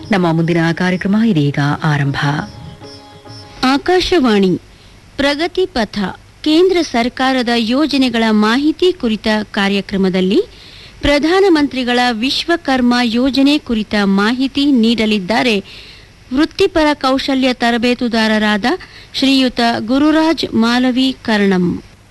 ನಮ್ಮ ಮುಂದಿನ ಕಾರ್ಯಕ್ರಮ ಇದೀಗ ಆರಂಭ ಆಕಾಶವಾಣಿ ಪ್ರಗತಿ ಪಥ ಕೇಂದ್ರ ಸರ್ಕಾರದ ಯೋಜನೆಗಳ ಮಾಹಿತಿ ಕುರಿತ ಕಾರ್ಯಕ್ರಮದಲ್ಲಿ ಪ್ರಧಾನಮಂತ್ರಿಗಳ ವಿಶ್ವಕರ್ಮ ಯೋಜನೆ ಕುರಿತ ಮಾಹಿತಿ ನೀಡಲಿದ್ದಾರೆ ವೃತ್ತಿಪರ ಕೌಶಲ್ಯ ತರಬೇತುದಾರರಾದ ಶ್ರೀಯುತ ಗುರುರಾಜ್ ಮಾಲವಿ ಕರ್ಣಂ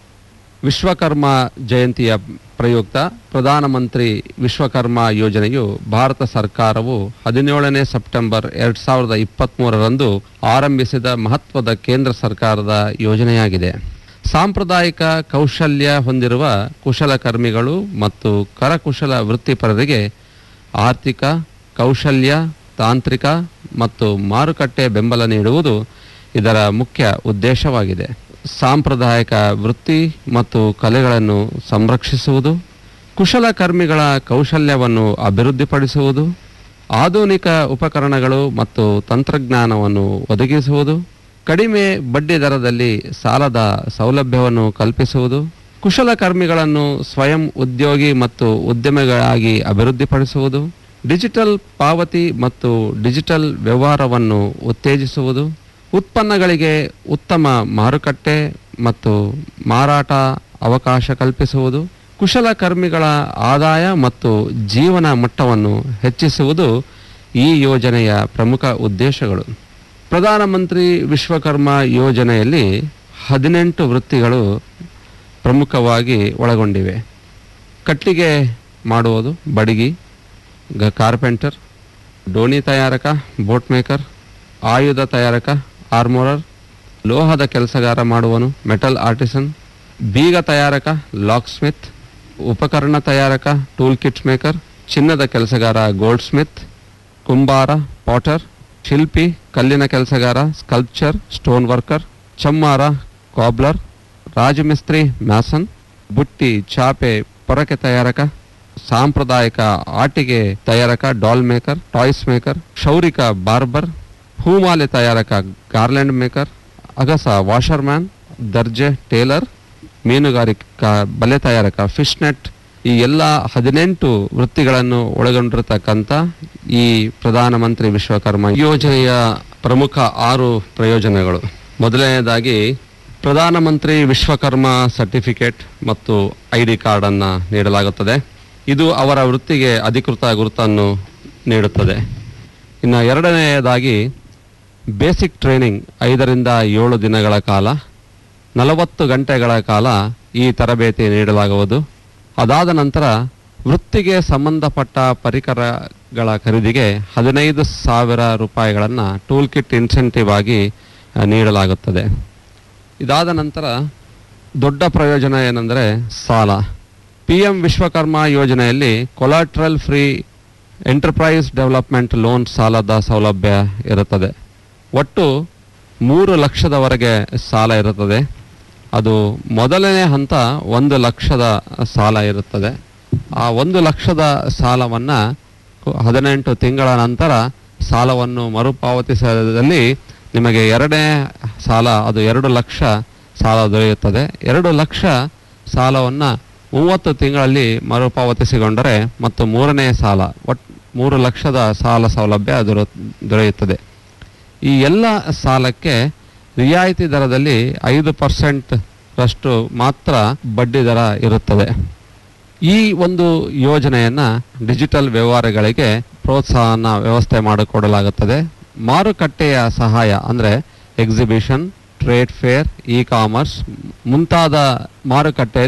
ವಿಶ್ವಕರ್ಮ ಜಯಂತಿಯ ಪ್ರಯುಕ್ತ ಪ್ರಧಾನಮಂತ್ರಿ ವಿಶ್ವಕರ್ಮ ಯೋಜನೆಯು ಭಾರತ ಸರ್ಕಾರವು ಹದಿನೇಳನೇ ಸೆಪ್ಟೆಂಬರ್ ಎರಡ್ ಸಾವಿರದ ಇಪ್ಪತ್ತ್ಮೂರರಂದು ಆರಂಭಿಸಿದ ಮಹತ್ವದ ಕೇಂದ್ರ ಸರ್ಕಾರದ ಯೋಜನೆಯಾಗಿದೆ ಸಾಂಪ್ರದಾಯಿಕ ಕೌಶಲ್ಯ ಹೊಂದಿರುವ ಕುಶಲಕರ್ಮಿಗಳು ಮತ್ತು ಕರಕುಶಲ ವೃತ್ತಿಪರರಿಗೆ ಆರ್ಥಿಕ ಕೌಶಲ್ಯ ತಾಂತ್ರಿಕ ಮತ್ತು ಮಾರುಕಟ್ಟೆ ಬೆಂಬಲ ನೀಡುವುದು ಇದರ ಮುಖ್ಯ ಉದ್ದೇಶವಾಗಿದೆ ಸಾಂಪ್ರದಾಯಿಕ ವೃತ್ತಿ ಮತ್ತು ಕಲೆಗಳನ್ನು ಸಂರಕ್ಷಿಸುವುದು ಕುಶಲಕರ್ಮಿಗಳ ಕೌಶಲ್ಯವನ್ನು ಅಭಿವೃದ್ಧಿಪಡಿಸುವುದು ಆಧುನಿಕ ಉಪಕರಣಗಳು ಮತ್ತು ತಂತ್ರಜ್ಞಾನವನ್ನು ಒದಗಿಸುವುದು ಕಡಿಮೆ ಬಡ್ಡಿ ದರದಲ್ಲಿ ಸಾಲದ ಸೌಲಭ್ಯವನ್ನು ಕಲ್ಪಿಸುವುದು ಕುಶಲಕರ್ಮಿಗಳನ್ನು ಸ್ವಯಂ ಉದ್ಯೋಗಿ ಮತ್ತು ಉದ್ಯಮಿಗಳಾಗಿ ಅಭಿವೃದ್ಧಿಪಡಿಸುವುದು ಡಿಜಿಟಲ್ ಪಾವತಿ ಮತ್ತು ಡಿಜಿಟಲ್ ವ್ಯವಹಾರವನ್ನು ಉತ್ತೇಜಿಸುವುದು ಉತ್ಪನ್ನಗಳಿಗೆ ಉತ್ತಮ ಮಾರುಕಟ್ಟೆ ಮತ್ತು ಮಾರಾಟ ಅವಕಾಶ ಕಲ್ಪಿಸುವುದು ಕುಶಲಕರ್ಮಿಗಳ ಆದಾಯ ಮತ್ತು ಜೀವನ ಮಟ್ಟವನ್ನು ಹೆಚ್ಚಿಸುವುದು ಈ ಯೋಜನೆಯ ಪ್ರಮುಖ ಉದ್ದೇಶಗಳು ಪ್ರಧಾನಮಂತ್ರಿ ವಿಶ್ವಕರ್ಮ ಯೋಜನೆಯಲ್ಲಿ ಹದಿನೆಂಟು ವೃತ್ತಿಗಳು ಪ್ರಮುಖವಾಗಿ ಒಳಗೊಂಡಿವೆ ಕಟ್ಟಿಗೆ ಮಾಡುವುದು ಬಡಗಿ ಗ ಕಾರ್ಪೆಂಟರ್ ಡೋಣಿ ತಯಾರಕ ಬೋಟ್ ಮೇಕರ್ ಆಯುಧ ತಯಾರಕ ಆರ್ಮೋರರ್ ಲೋಹದ ಕೆಲಸಗಾರ ಮಾಡುವನು ಮೆಟಲ್ ಆರ್ಟಿಸನ್ ಬೀಗ ತಯಾರಕ ಲಾಕ್ ಸ್ಮಿತ್ ಉಪಕರಣ ತಯಾರಕ ಟೂಲ್ ಕಿಟ್ ಮೇಕರ್ ಚಿನ್ನದ ಕೆಲಸಗಾರ ಗೋಲ್ಡ್ ಸ್ಮಿತ್ ಕುಂಬಾರ ಪಾಟರ್ ಶಿಲ್ಪಿ ಕಲ್ಲಿನ ಕೆಲಸಗಾರ ಸ್ಕಲ್ಪ್ಚರ್ ಸ್ಟೋನ್ ವರ್ಕರ್ ಚಮ್ಮಾರ ಕಾಬ್ಲರ್ ರಾಜಮಿಸ್ತ್ರಿ ಮ್ಯಾಸನ್ ಬುಟ್ಟಿ ಚಾಪೆ ಪೊರಕೆ ತಯಾರಕ ಸಾಂಪ್ರದಾಯಿಕ ಆಟಿಕೆ ತಯಾರಕ ಡಾಲ್ ಮೇಕರ್ ಟಾಯ್ಸ್ ಮೇಕರ್ ಕ್ಷೌರಿಕ ಬಾರ್ಬರ್ ಹೂಮಾಲೆ ತಯಾರಕ ಗಾರ್ಲೆಂಡ್ ಮೇಕರ್ ಅಗಸ ವಾಷರ್ಮ್ಯಾನ್ ದರ್ಜೆ ಟೇಲರ್ ಮೀನುಗಾರಿಕಾ ಬಲೆ ತಯಾರಕ ಫಿಶ್ ನೆಟ್ ಈ ಎಲ್ಲ ಹದಿನೆಂಟು ವೃತ್ತಿಗಳನ್ನು ಒಳಗೊಂಡಿರತಕ್ಕಂಥ ಈ ಪ್ರಧಾನಮಂತ್ರಿ ವಿಶ್ವಕರ್ಮ ಯೋಜನೆಯ ಪ್ರಮುಖ ಆರು ಪ್ರಯೋಜನಗಳು ಮೊದಲನೆಯದಾಗಿ ಪ್ರಧಾನಮಂತ್ರಿ ವಿಶ್ವಕರ್ಮ ಸರ್ಟಿಫಿಕೇಟ್ ಮತ್ತು ಐ ಡಿ ಕಾರ್ಡನ್ನು ನೀಡಲಾಗುತ್ತದೆ ಇದು ಅವರ ವೃತ್ತಿಗೆ ಅಧಿಕೃತ ಗುರುತನ್ನು ನೀಡುತ್ತದೆ ಇನ್ನು ಎರಡನೆಯದಾಗಿ ಬೇಸಿಕ್ ಟ್ರೈನಿಂಗ್ ಐದರಿಂದ ಏಳು ದಿನಗಳ ಕಾಲ ನಲವತ್ತು ಗಂಟೆಗಳ ಕಾಲ ಈ ತರಬೇತಿ ನೀಡಲಾಗುವುದು ಅದಾದ ನಂತರ ವೃತ್ತಿಗೆ ಸಂಬಂಧಪಟ್ಟ ಪರಿಕರಗಳ ಖರೀದಿಗೆ ಹದಿನೈದು ಸಾವಿರ ರೂಪಾಯಿಗಳನ್ನು ಟೂಲ್ ಕಿಟ್ ಇನ್ಸೆಂಟಿವ್ ಆಗಿ ಆ, ನೀಡಲಾಗುತ್ತದೆ ಇದಾದ ನಂತರ ದೊಡ್ಡ ಪ್ರಯೋಜನ ಏನೆಂದರೆ ಸಾಲ ಪಿ ಎಂ ವಿಶ್ವಕರ್ಮ ಯೋಜನೆಯಲ್ಲಿ collateral free enterprise development loan ಸಾಲದ ಸೌಲಭ್ಯ ಇರುತ್ತದೆ ಒಟ್ಟು ಮೂರು ಲಕ್ಷದವರೆಗೆ ಸಾಲ ಇರುತ್ತದೆ ಅದು ಮೊದಲನೇ ಹಂತ ಒಂದು ಲಕ್ಷದ ಸಾಲ ಇರುತ್ತದೆ ಆ ಒಂದು ಲಕ್ಷದ ಸಾಲವನ್ನು ಹದಿನೆಂಟು ತಿಂಗಳ ನಂತರ ಸಾಲವನ್ನು ಮರುಪಾವತಿಸದಲ್ಲಿ ನಿಮಗೆ ಎರಡನೇ ಸಾಲ ಅದು ಎರಡು ಲಕ್ಷ ಸಾಲ ದೊರೆಯುತ್ತದೆ ಎರಡು ಲಕ್ಷ ಸಾಲವನ್ನು ಮೂವತ್ತು ತಿಂಗಳಲ್ಲಿ ಮರುಪಾವತಿಸಿಕೊಂಡರೆ ಮತ್ತು ಮೂರನೇ ಸಾಲ ಒಟ್ ಮೂರು ಲಕ್ಷದ ಸಾಲ ಸೌಲಭ್ಯ ದೊರ ದೊರೆಯುತ್ತದೆ ಈ ಎಲ್ಲ ಸಾಲಕ್ಕೆ ರಿಯಾಯಿತಿ ದರದಲ್ಲಿ ಐದು ಪರ್ಸೆಂಟ್ ರಷ್ಟು ಮಾತ್ರ ಬಡ್ಡಿ ದರ ಇರುತ್ತದೆ ಈ ಒಂದು ಯೋಜನೆಯನ್ನ ಡಿಜಿಟಲ್ ವ್ಯವಹಾರಗಳಿಗೆ ಪ್ರೋತ್ಸಾಹನ ವ್ಯವಸ್ಥೆ ಮಾಡಿಕೊಡಲಾಗುತ್ತದೆ ಮಾರುಕಟ್ಟೆಯ ಸಹಾಯ ಅಂದರೆ exhibition trade fair E commerce ಮುಂತಾದ ಮಾರುಕಟ್ಟೆಯಲ್ಲಿ